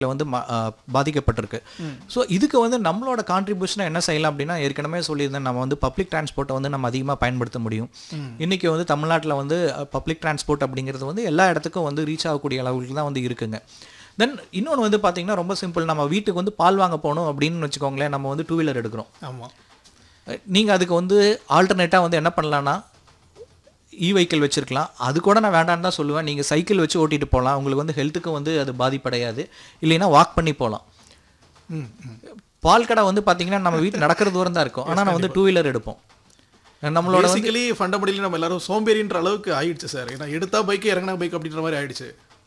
வந்து ம- ஆ, பாதிக்கப்பட்டிருக்கு ஸோ இதுக்கு வந்து நம்மளோட கான்ட்ரிபியூஷனை என்ன செய்யலாம் அப்படின்னா ஏற்கனவே சொல்லியிருந்தேன் நம்ம வந்து பப்ளிக் டிரான்ஸ்போர்ட்டை வந்து நம்ம அதிகமாக பயன்படுத்த முடியும் இன்னைக்கு வந்து தமிழ்நாட்டில் வந்து பப்ளிக் டிரான்ஸ்போர்ட் அப்படிங்கிறது வந்து எல்லா இடத்துக்கும் வந்து ரீச் ஆகக்கூடிய அளவுக்கு தான் வந்து இருக்குங்க தென் இன்னொன்று வந்து பார்த்தீங்கன்னா ரொம்ப சிம்பிள் நம்ம வீட்டுக்கு வந்து பால் வாங்க போகணும் அப்படின்னு வச்சுக்கோங்களேன் நம்ம வந்து டூ வீலர் எடுக்கிறோம் ஆமாம் நீங்கள் அதுக்கு வந்து ஆல்டர்னேட்டாக வந்து என்ன பண்ணலான்னா இ வெஹிக்கிள் வச்சிருக்கலாம் அது கூட நான் வேண்டாம்னு தான் சொல்லுவேன் நீங்கள் சைக்கிள் வச்சு ஓட்டிட்டு போகலாம் உங்களுக்கு வந்து ஹெல்த்துக்கு வந்து அது பாதிப்படையாது இல்லைன்னா வாக் பண்ணி போகலாம் ம் ம் பால் கடை வந்து பார்த்தீங்கன்னா நம்ம வீட்டு நடக்கிற தூரம் தான் இருக்கும் ஆனால் நான் வந்து டூ வீலர் எடுப்போம் நம்மளோட வந்து பேசிக்கலி ஃபண்டமெண்டலி நம்ம எல்லாரும் சோம்பேறின்ற அளவுக்கு ஆயிடுச்சு சார் ஏன்னா எடுத்தா பைக் இறங்கினா பைக் அப்படின்ற மாதிரி ஆயிடுச்சு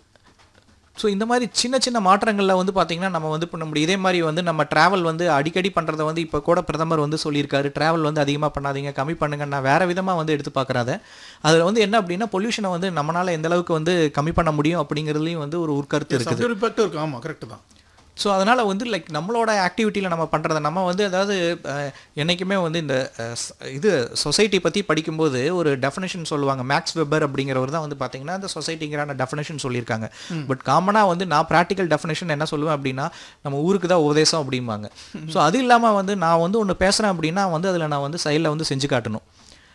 ஸோ இந்த மாதிரி சின்ன சின்ன மாற்றங்களில் வந்து பார்த்தீங்கன்னா நம்ம வந்து பண்ண முடியும் இதே மாதிரி வந்து நம்ம டிராவல் வந்து அடிக்கடி பண்ணுறத வந்து இப்போ கூட பிரதமர் வந்து சொல்லியிருக்காரு டிராவல் வந்து அதிகமாக பண்ணாதீங்க கம்மி பண்ணுங்க நான் வேறு விதமாக வந்து எடுத்து பார்க்குறாத அதில் வந்து என்ன அப்படின்னா பொல்யூஷனை வந்து நம்மளால் எந்த அளவுக்கு வந்து கம்மி பண்ண முடியும் அப்படிங்கிறதுலையும் வந்து ஒரு உட்கருத்து இருக்குது சப்ஜெக்ட் இம்பாக்டும் இருக்கு ஆமாம் கரெக்ட் தான் ஸோ அதனால் வந்து லைக் நம்மளோட ஆக்டிவிட்டியில் நம்ம பண்ணுறத நம்ம வந்து அதாவது அஹ், என்னைக்குமே வந்து இந்த அஹ், ஸ்- இது சொசைட்டி பற்றி படிக்கும்போது ஒரு டெஃபினேஷன் சொல்லுவாங்க மேக்ஸ் வெப்பர் அப்படிங்கிறவர் தான் வந்து பார்த்தீங்கன்னா அந்த சொசைட்டிங்கிறான டெஃபினேஷன் சொல்லியிருக்காங்க பட் காமனாக வந்து நான் ப்ராக்டிக்கல் டெஃபினேஷன் என்ன சொல்லுவேன் அப்படின்னா நம்ம ஊருக்கு தான் உபதேசம் அப்படிம்பாங்க ஸோ அது இல்லாமல் வந்து நான் வந்து ஒன்று பேசுகிறேன் அப்படின்னா வந்து அதில் நான் வந்து சைடில் வந்து செஞ்சு காட்டணும்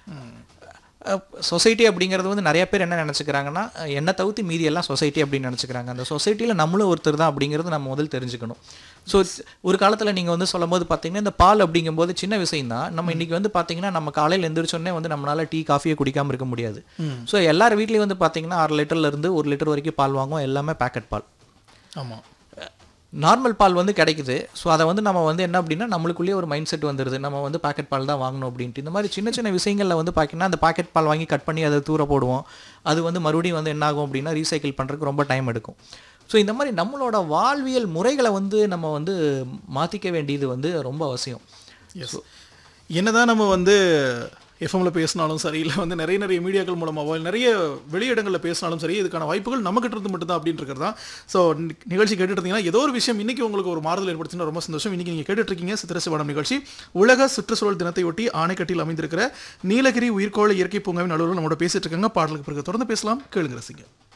சொசைட்டி அப்படிங்கிறது வந்து நிறைய பேர் என்ன நினச்சிக்கிறாங்கன்னா என்ன தவிர்த்து மீதி எல்லாம் சொசைட்டி அப்படின்னு நினச்சிக்கிறாங்க அந்த சொசைட்டியில் நம்மளும் ஒருத்தர் தான் அப்படிங்கிறது நம்ம முதல் தெரிஞ்சுக்கணும் ஸோ ஒரு காலத்தில் நீங்கள் வந்து சொல்லும்போது பார்த்தீங்கன்னா இந்த பால் அப்படிங்கும்போது சின்ன விஷயம் தான் நம்ம இன்னைக்கு வந்து பார்த்தீங்கன்னா நம்ம காலையில் எந்திரிச்சோடனே வந்து நம்மளால டீ காஃபியை குடிக்காமல் இருக்க முடியாது ஸோ எல்லார் வீட்லேயும் வந்து பார்த்தீங்கன்னா அரை லிட்டர்ல இருந்து ஒரு லிட்டர் வரைக்கும் பால் வாங்குவோம் எல்லாமே பேக்கெட் பால் ஆமாம் நார்மல் பால் வந்து கிடைக்குது ஸோ அதை வந்து நம்ம வந்து என்ன அப்படின்னா நம்மளுக்குள்ளேயே ஒரு மைண்ட் செட் வந்துடுது நம்ம வந்து பாக்கெட் பால் தான் வாங்கணும் அப்படின்ட்டு இந்த மாதிரி சின்ன சின்ன விஷயங்களில் வந்து பார்த்தீங்கன்னா அந்த பாக்கெட் பால் வாங்கி கட் பண்ணி அதை தூர போடுவோம் அது வந்து மறுபடியும் வந்து என்ன ஆகும் அப்படின்னா ரீசைக்கிள் பண்ணுறதுக்கு ரொம்ப டைம் எடுக்கும் ஸோ இந்த மாதிரி நம்மளோட வாழ்வியல் முறைகளை வந்து நம்ம வந்து மாற்றிக்க வேண்டியது வந்து ரொம்ப அவசியம் எஸ் என்னதான் நம்ம வந்து எஃப்எம்ல பேசினாலும் சரி இல்லை வந்து நிறைய நிறைய மீடியாக்கள் மூலமாவோ நிறைய வெளியிடங்களில் பேசினாலும் சரி இதுக்கான வாய்ப்புகள் நமக்கிட்ட இருந்து மட்டும் தான் அப்படின்னு இருக்கிறது தான் ஸோ நிகழ்ச்சி கேட்டுட்டு இருந்தீங்கன்னா ஏதோ ஒரு விஷயம் இன்னைக்கு உங்களுக்கு ஒரு மாறுதல் ஏற்படுத்தினா ரொம்ப சந்தோஷம் இன்னைக்கு நீங்கள் கேட்டுட்டு இருக்கீங்க சித்திரசிவானம் நிகழ்ச்சி உலக சுற்றுச்சூழல் தினத்தையொட்டி ஆணைக்கட்டில் அமைந்திருக்கிற நீலகிரி உயிர்கோள இயற்கை பூங்காவின் அலுவலர் நம்மளோட பேசிட்டு இருக்காங்க பாடலுக்கு பிறகு தொடர்ந்து பேசலாம் கேளுங்க ரசிங்க